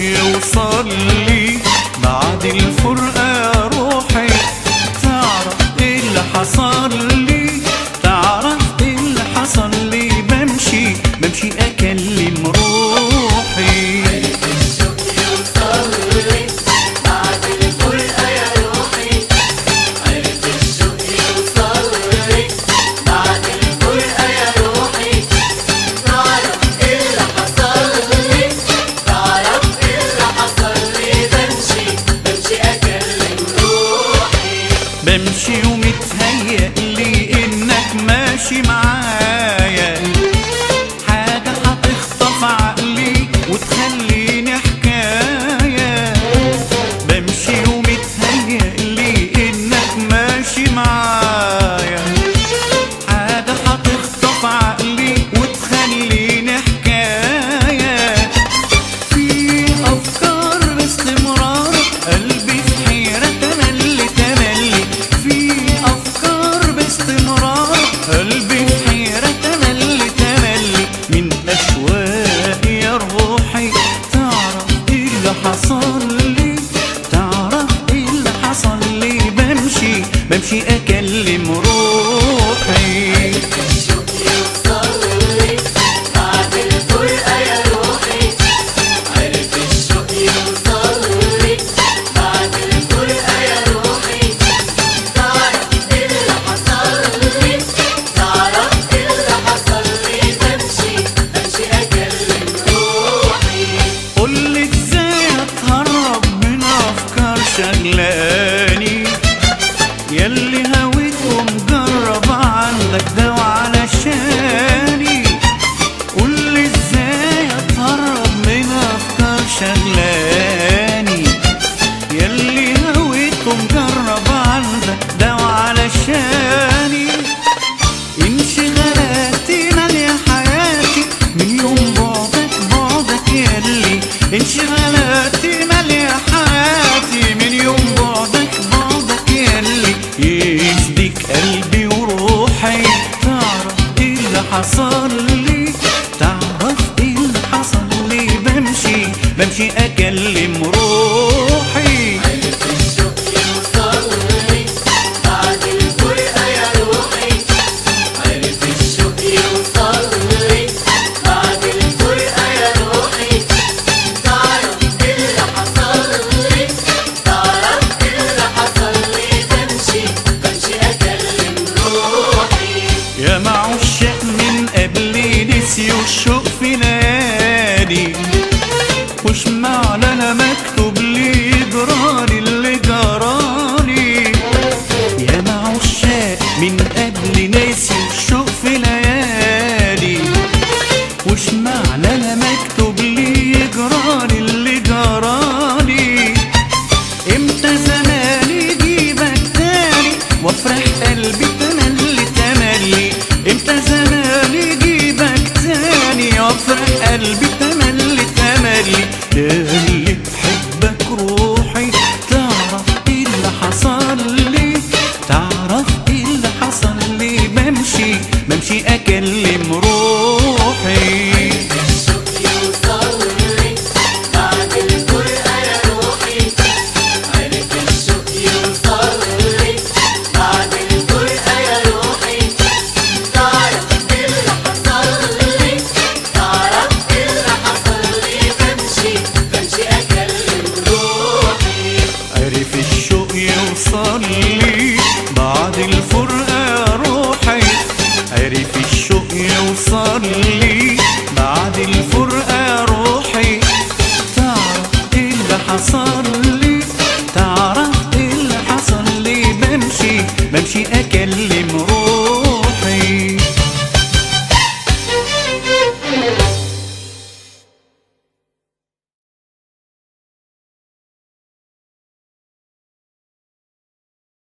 يوصل لي بعد الفرقة يا روحي تعرف ايه اللي حصل لي تعرف ايه اللي حصل لي بمشي بمشي اكلم روحي الشوق يوصل لي بعد الفرقة يا روحي عرف الشوق يوصل لي بعد الفرقة يا روحي تعرف ايه اللي حصل لي تعرف ايه اللي حصل لي بمشي بمشي اكلم روحي بمشي ومتهيأ لي انك ماشي معايا حاجة هتخطف عقلي وتخليني حكاية بمشي ومتهيأ لي انك ماشي معايا حاجة هتخطف عقلي وتخليني حكاية في أفكار باستمرار قلبي في حيرة تملي تملي في أفكار باستمرار قلبي في حيرة تملي تملي من أشواق يا روحي تعرف إيه اللي حصل لي تعرف إيه اللي حصل لي بمشي بمشي أكلم روحي الشوق يوصل لي بعد الفرقة يا روحي عرف الشوق يوصل لي بعد الفرقة يا روحي تعرف ايه اللي حصل لي تعرف ايه اللي حصل لي بمشي بمشي اكلم روحي قولي ازاي اتهرب من افكار شغلاني ياللي هويت ومجرب عندك دوا علشاني قولي ازاي اتهرب من افكار شغلاني ياللي هويت ومجرب عندك دوا علشاني انشغالاتي مالية حياتي من يوم بعدك بعدك ياللي انشغالاتي مالية حياتي من يوم بعدك بعدك ياللي يسدك قلبي وروحي تعرف ايه اللي حصل لي تعرف ايه اللي حصل لي بمشي بمشي اكلم روحي عرف الشوق يوصل لي بعد الفرقة يا روحي عرف الشوق يوصل لي بعد الفرقة يا روحي تعرف ايه اللي حصل لي تعرف ايه اللي حصل لي بمشي بمشي اكلم روحي يا معشاق من قبل نسيوا الشوق في نادي وش معنى انا مكتوب لي جرالي اللي جرالي يا معشاق من قبل نسيوا الشوق في ليالي وش معنى انا مكتوب لي جرالي اللي جرالي امتى زمان يجيبك تاني وافرح قلبي تملي تملي امتى زمان يجيبك تاني وافرح قلبي تملي تملي ده اللي بحبك روحي تعرف ايه اللي حصل لي تعرف ايه اللي حصل لي بمشي بمشي اكلم روحي الشوق يوصل لي بعد الفرقة يا روحي عرف الشوق يوصل لي بعد الفرقة يا روحي تعرف ايه اللي حصل لي تعرف ايه اللي حصل لي بمشي بمشي اكلم روحي عرف الشوق يوصل لي بعد الفرقة يا روحي عرف الشوق يوصل لي بعد الفرقة يا روحي تعرف ايه اللي حصل لي تعرف ايه اللي حصل لي بمشي بمشي